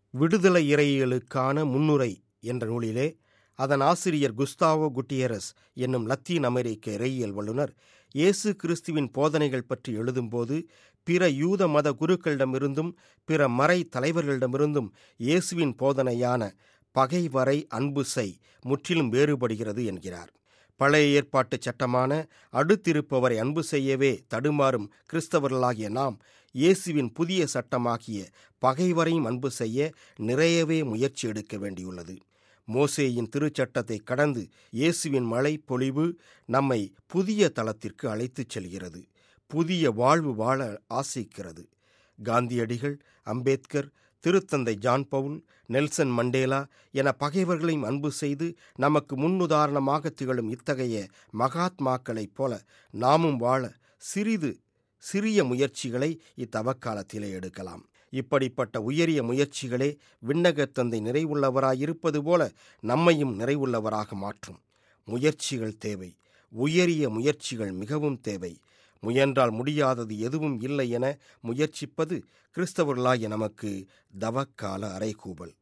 விடுதலை இறையியலுக்கான முன்னுரை என்ற நூலிலே அதன் ஆசிரியர் குஸ்தாவோ குட்டியரஸ் என்னும் லத்தீன் அமெரிக்க இறையியல் வல்லுநர் இயேசு கிறிஸ்துவின் போதனைகள் பற்றி எழுதும்போது பிற யூத மத குருக்களிடமிருந்தும் பிற மறை தலைவர்களிடமிருந்தும் இயேசுவின் போதனையான பகைவரை அன்பு செய் முற்றிலும் வேறுபடுகிறது என்கிறார் பழைய ஏற்பாட்டு சட்டமான அடுத்திருப்பவரை அன்பு செய்யவே தடுமாறும் கிறிஸ்தவர்களாகிய நாம் இயேசுவின் புதிய சட்டமாகிய பகைவரையும் அன்பு செய்ய நிறையவே முயற்சி எடுக்க வேண்டியுள்ளது மோசேயின் திருச்சட்டத்தை கடந்து இயேசுவின் மழை பொழிவு நம்மை புதிய தளத்திற்கு அழைத்துச் செல்கிறது புதிய வாழ்வு வாழ ஆசைக்கிறது காந்தியடிகள் அம்பேத்கர் திருத்தந்தை ஜான் பவுல் நெல்சன் மண்டேலா என பகைவர்களையும் அன்பு செய்து நமக்கு முன்னுதாரணமாக திகழும் இத்தகைய மகாத்மாக்களைப் போல நாமும் வாழ சிறிது சிறிய முயற்சிகளை இத்தவக்காலத்திலே எடுக்கலாம் இப்படிப்பட்ட உயரிய முயற்சிகளே விண்ணகத் தந்தை நிறைவுள்ளவராயிருப்பது போல நம்மையும் நிறைவுள்ளவராக மாற்றும் முயற்சிகள் தேவை உயரிய முயற்சிகள் மிகவும் தேவை முயன்றால் முடியாதது எதுவும் இல்லை என முயற்சிப்பது கிறிஸ்தவர்களாகிய நமக்கு தவக்கால அறைகூவல்